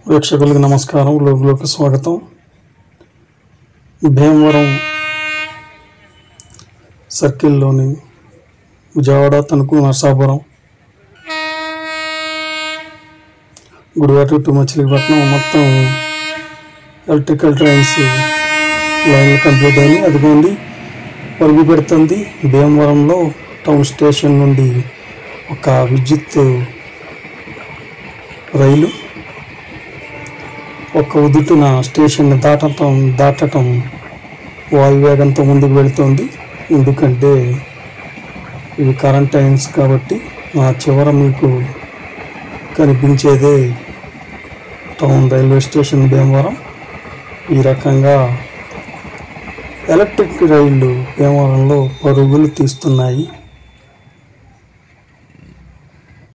ప్రేక్షకులకు నమస్కారం లోగులోకి స్వాగతం భీమవరం సర్కిల్లోని విజయవాడ తణుకు నరసాపురం గుడివాటి టు మచిలీపట్నం మొత్తం ఎలక్ట్రికల్ ట్రైన్స్ లైన్లు కంప్లీట్ అయినాయి అదిగోండి పరుగు పెడుతుంది భీమవరంలో టౌన్ స్టేషన్ నుండి ఒక విద్యుత్ రైలు ఒక ఉదుటున స్టేషన్ దాటటం దాటటం వాయువేగంతో ముందుకు వెళుతుంది ఎందుకంటే ఇవి కరెంట్ టైమ్స్ కాబట్టి ఆ చివర మీకు కనిపించేదే టౌన్ రైల్వే స్టేషన్ భీమవరం ఈ రకంగా ఎలక్ట్రిక్ రైళ్లు భీమవరంలో పరుగులు తీస్తున్నాయి